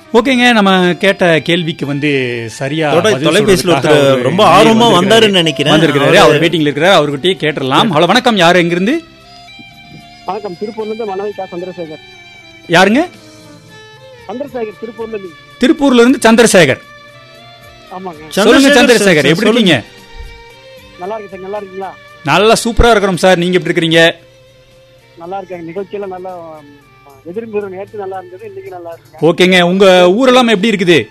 ஓகேங்க நம்ம கேட்ட கேள்விக்கு வந்து சரியா தொலை- பதில் தொலைபேசியில் சொல்றதுக்காக ஒருத்தர் ஒரு ரொம்ப நேயர் ஆர்வமா வந்திருக்காரு. வந்தாருன்னு நினைக்கிறேன். வந்திருக்கிறாரு அவரு- அவர் வெயிட்டிங்ல இருக்கிறார் அவர்கிட்டயே கேட்டுடலாம் ஹலோ வணக்கம் யாரு எங்கிருந்து வணக்கம் திருப்பூர்ல இருந்து மனைவி கா சந்திரசேகர் யாருங்க சந்திரசேகர் திருப்பூர்ல இருந்து திருப்பூர்ல இருந்து சந்திரசேகர் ஆமாங்க சொல்லுங்க சந்திரசேகர் சந்திரசேகர் சார், எப்படி சொல்லுங்க. இருக்கீங்க நல்லா இருக்கு சார் நல்லா இருக்கீங்களா நல்லா சூப்பரா இருக்கிறோம் சார் நீங்க எப்படி இருக்கிறீங்க நல்லா இருக்காங்க நிகழ்ச்சியில நல்லா எதிர்ப்பு நேற்று நல்லா இருந்தது இன்னைக்கு நல்லா இருக்கு ஓகேங்க உங்க ஊரெல்லாம் எப்படி இருக்குது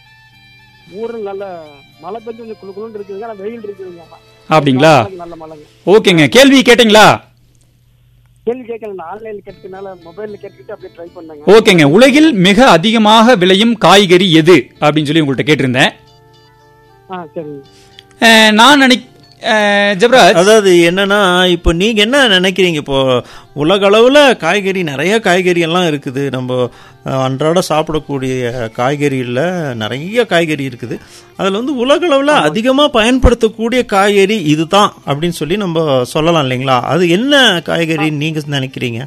ஊரில் நல்ல மழை பெஞ்சு கொஞ்சம் குளு குளுன்னு இருக்குதுங்க ஆனா வெயில் இருக்குதுங்க அப்படிங்களா நாளைக்கு நல்ல மழைங்க ஓகேங்க கேள்வி கேட்டீங்களா கேள்வி கேட்கல நான் ஆன்லைன்ல கேட்டதுனால மொபைல்ல கேட்டுக்கிட்டு அப்படியே ட்ரை பண்ணேங்க ஓகேங்க உலகில் மிக அதிகமாக விளையும் காய்கறி எது அப்படின்னு சொல்லி உங்கள்கிட்ட கேட்டிருந்தேன் ஆ சரிங்க அஹ், நான் நினை அஹ், ஜெபராஜ் அதாவது என்னன்னா இப்போ நீங்க என்ன நினைக்கிறீங்க இப்போ உலக அளவுல காய்கறி நிறைய காய்கறி எல்லாம் இருக்குது நம்ம அஹ், அன்றாட சாப்பிடக்கூடிய காய்கறியில் நிறைய காய்கறி இருக்குது அதில் வந்து உலக அளவில் அதிகமாக பயன்படுத்தக்கூடிய காய்கறி இதுதான் அப்படின்னு சொல்லி நம்ம சொல்லலாம் இல்லைங்களா அது என்ன காய்கறி நீங்க நினைக்கிறீங்க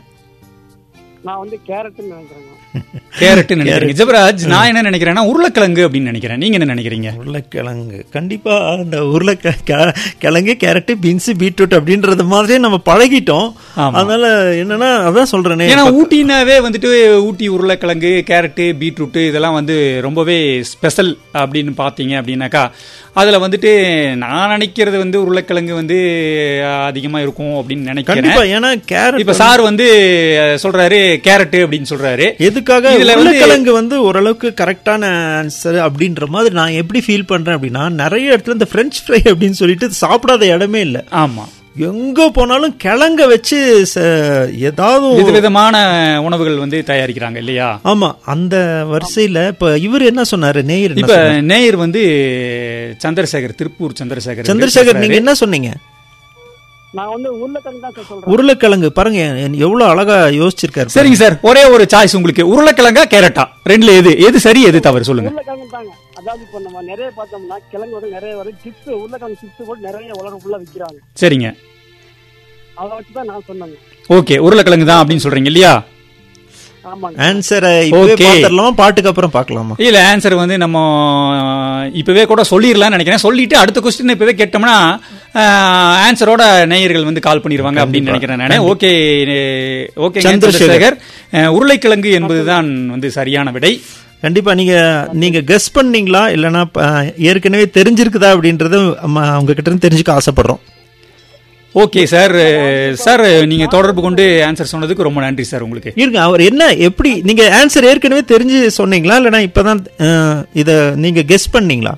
நான் வந்து கேரட்னு நினைக்கிறேங்க கேரட் நினைக்கிறீங்க ஜெபராஜ் நான் என்ன நினைக்கிறேன்னா உருளைக்கிழங்கு அப்படின்னு நினைக்கிறேன் நீங்க என்ன நினைக்கிறீங்க உருளைக்கிழங்கு கண்டிப்பா அந்த உருளைக்க கெ- கிழங்கு கேரட்டு பீன்ஸ் பீட்ரூட் அப்படின்றது மாதிரியே நம்ம பழகிட்டோம் ஆமா. அதனால என்னன்னா அதான் சொல்றேனே ஏன்னா ஊட்டினாவே வந்துட்டு ஊட்டி உருளைக்கிழங்கு கேரட்டு பீட்ரூட் இதெல்லாம் வந்து ரொம்பவே ஸ்பெஷல் அப்படின்னு பார்த்தீங்க அப்படின்னாக்கா அதில் வந்துட்டு நான் நினைக்கிறது வந்து உருளைக்கிழங்கு வந்து அதிகமாக இருக்கும் அப்படின்னு நினைக்கிறேன் கண்டிப்பா ஏன்னா கேரட் இப்ப சார் வந்து அஹ், சொல்றாரு கேரட் அப்படின்னு சொல்றாரு எதுக்காக இதுல வந்து- உருளைக்கிழங்கு வந்து ஓரளவுக்கு கரெக்டான ஆன்சர் அப்படின்ற மாதிரி நான் எப்படி ஃபீல் பண்றேன் அப்படின்னா நிறைய இடத்துல இந்த பிரெஞ்ச் ஃப்ரை அப்படின்னு சொல்லிட்டு சாப்பிடாத இடமே இல்ல ஆமா எங்க போனாலும் கிழங்க வச்சு ச- ஏதாவது ஒரு- விதவிதமான உணவுகள் வந்து தயாரிக்கிறாங்க இல்லையா ஆமா அந்த வரிசையில இப்ப இவர் என்ன சொன்னாரு நேயர் என்ன இப்ப சொன்னாரு? நேயர் வந்து சந்திரசேகர் திருப்பூர் சந்திரசேகர் சந்திரசேகர் நீங்க என்ன சொன்னீங்க நான் வந்து உருளைக்கிழங்கு தான் சார் சொல்றேன் உருளைக்கிழங்கு பாருங்க எவ்வளவு அழகா யோசிச்சிருக்காரு சரிங்க சார் ஒரே ஒரு சாய்ஸ் உங்களுக்கு உருளைக்கிழங்கா கேரட்டா ரெண்டுல எது எது சரி எது தவறு சொல்லுங்க உருளைக்கிழங்கு தாங்க அதாவது இப்போ நம்ம நிறைய பார்த்தோம்னா கிழங்கோட நிறைய வரும் சிப்ஸ் உருளைக்கிழங்கு சிப்ஸ் போட்டு நிறைய உலகம் ஃபுல்லா விற்கிறாங்க சரிங்க அதை வச்சு தான் நான் சொன்னேங்க ஓகே உருளைக்கிழங்கு தான் அப்படின்னு சொல்றீங்க இல்லையா ஆமாங்க ஆன்சரை இப்பவே Okay. பாத்திரலாமா பாட்டுக்கு அப்புறம் பார்க்கலாமா இல்ல ஆன்சர் வந்து நம்ம அஹ், இப்பவே கூட சொல்லிடலாம்னு நினைக்கிறேன் சொல்லிட்டு அடுத்த கொஸ்டின் இப்பவே கேட்டோம்னா ஆன்சரோட நேயர்கள் வந்து கால் பண்ணிடுவாங்க அப்படின்னு நினைக்கிறேன் நான் ஓகே ஓகே சந்திரசேகர். சந்திரசேகர் அஹ், உருளைக்கிழங்கு என்பதுதான் வந்து சரியான விடை கண்டிப்பா நீங்க நீங்க கெஸ் பண்ணீங்களா இல்லனா ஏற்கனவே தெரிஞ்சிருக்குதா அப்படின்றத நம்ம அவங்க கிட்ட இருந்து தெரிஞ்சுக்க ஆசைப்படுறோம் ஓகே சார் அஹ், சார் நீங்க தொடர்பு கொண்டு ஆன்சர் சொன்னதுக்கு ரொம்ப நன்றி சார் உங்களுக்கு இருங்க அவர் என்ன எப்படி நீங்க ஆன்சர் ஏற்கனவே தெரிஞ்சு சொன்னீங்களா இல்லனா இப்பதான் அஹ், இத நீங்க கெஸ் பண்ணீங்களா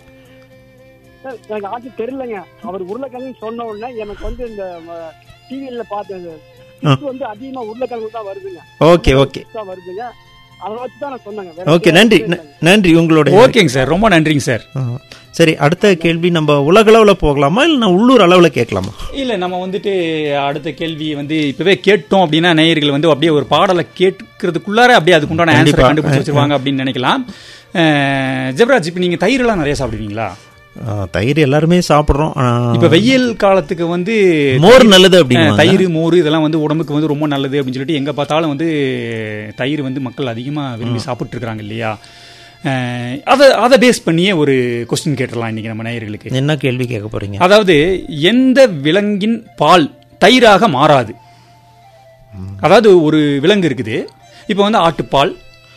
சார், எனக்கு ஆட்சி தெரியலங்க அவர் உருளைக்கிழங்கு சொன்ன உடனே எனக்கு வந்து இந்த டிவியில பார்த்தது சிப்ஸ் வந்து அதிகமா உருளைக்கிழங்கு தான் வருதுங்க ஓகே ஓகே தான் வருதுங்க அதை வச்சு தான் நான் சொன்னேங்க வேற ஓகே எதுவும் நன்றி இல்லைங்க. ந- நன்றி உங்களோட ஓகேங்க சார் ரொம்ப நன்றிங்க சார் அஹ், சரி அடுத்த கேள்வி நம்ம உலக அளவுல போகலாமா இல்ல உள்ளூர் அளவுல கேட்கலாமா இல்ல நம்ம வந்துட்டு அடுத்த கேள்வி வந்து இப்பவே கேட்டோம் அப்படின்னா நேயர்கள் வந்து அப்படியே ஒரு பாடலை கேட்கறதுக்குள்ளார அப்படியே அதுக்குண்டான ஆன்சரை கண்டிப்பா. கண்டுபிடிச்சு வச்சிருவாங்க அப்படின்னு நினைக்கலாம் அஹ், ஜெபராஜ் இப்ப நீங்க தயிர் எல்லாம் நிறைய சாப்பிடுவீங்களா அஹ், தயிர் எல்லாருமே சாப்பிடுறோம் அஹ், இப்ப வெயில் காலத்துக்கு வந்து மோர் நல்லது அஹ், அப்படின்னு தயிர் மோர் இதெல்லாம் வந்து உடம்புக்கு வந்து ரொம்ப நல்லது அப்படின்னு சொல்லிட்டு எங்க பார்த்தாலும் வந்து தயிர் வந்து மக்கள் அதிகமா விரும்பி சாப்பிட்டு இருக்காங்க இல்லையா அஹ், அதை அதை பேஸ் பண்ணியே ஒரு கொஸ்டின் கேட்டுடலாம் இன்னைக்கு நம்ம நேயர்களுக்கு என்ன கேள்வி கேட்க போறீங்க அதாவது எந்த விலங்கின் பால் தயிராக மாறாது அதாவது ஒரு விலங்கு இருக்குது இப்போ வந்து ஆட்டுப்பால்